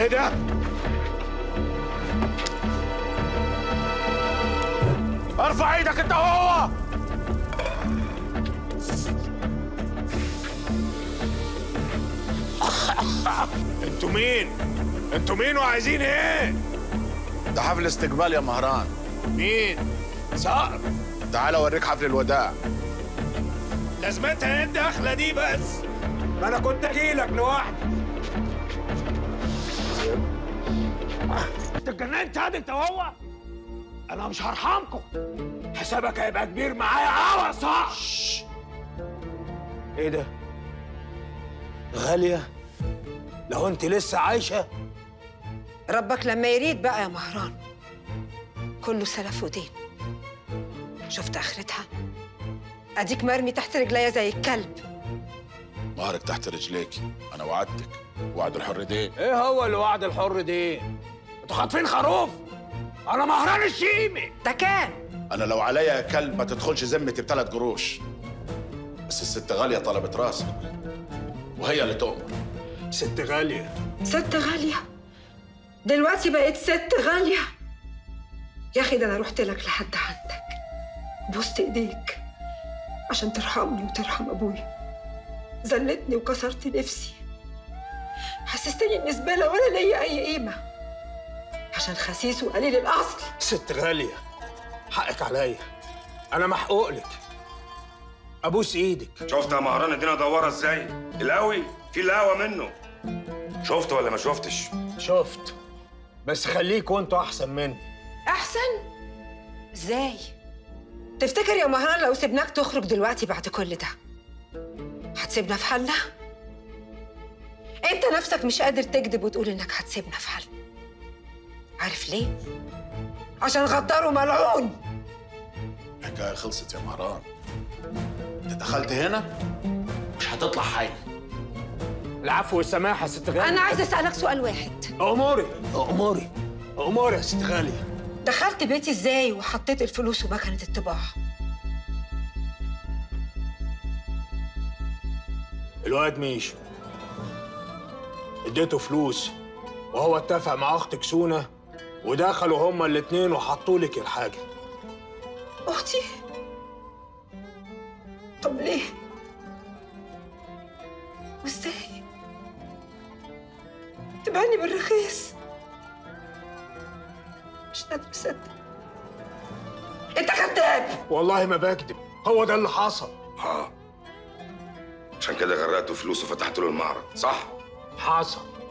ايه ده؟ ارفع ايدك انت وهو انتوا مين؟ انتوا مين وعايزين ايه؟ ده حفل استقبال يا مهران مين؟ صقر تعال اوريك حفل الوداع لازمتها ايه الدخله دي بس؟ ما انا كنت اجيلك لوحدي انت اتجننت هادي انت وهو؟ انا مش هرحمكم حسابك هيبقى كبير معايا قوي صح؟ ايه ده؟ غالية لو انت لسه عايشة ربك لما يريد بقى يا مهران كله سلف ودين شفت اخرتها اديك مرمي تحت رجليا زي الكلب مهرك تحت رجليك انا وعدتك وعد الحر دين ايه هو اللي وعد الحر دي؟ انتوا خاطفين خروف؟ انا مهران الشيمي ده كان انا لو عليا كلب ما تدخلش ذمتي بثلاث قروش بس الست غاليه طلبت راسك وهي اللي تؤمر ست غالية ست غالية دلوقتي بقيت ست غالية يا أخي ده أنا رحت لك لحد عندك بوست إيديك عشان ترحمني وترحم أبويا زلتني وكسرت نفسي حسستني إني زبالة ولا ليا أي قيمة عشان خسيس وقليل الأصل ست غالية حقك عليا انا محقوق لك ابوس ايدك شفت يا مهران الدنيا دواره ازاي؟ القوي في القهوه منه شفت ولا ما شفتش؟ شفت بس خليك وانتوا احسن مني أحسن إزاي تفتكر يا مهران لو سيبناك تخرج دلوقتي بعد كل ده هتسيبنا في حالنا انت نفسك مش قادر تكذب وتقول انك هتسيبنا في حالنا عارف ليه عشان غدار وملعون الحكايه خلصت يا مهران انت دخلت هنا مش هتطلع حي العفو والسماحة يا ست غالية انا عايز اسالك سؤال واحد اموري اموري اموري يا ست غالية دخلت بيتي ازاي وحطيت الفلوس ومكنه الطباعه الواد ميشو اديته فلوس وهو اتفق مع اختك سونا ودخلوا هما الاتنين وحطوا لك الحاجة اختي طب ليه وازاي تبعني بالرخيص مش قادر اصدق انت كذاب والله ما بكذب هو ده اللي حصل اه عشان كده غرقته فلوس وفتحت له المعرض صح؟ حصل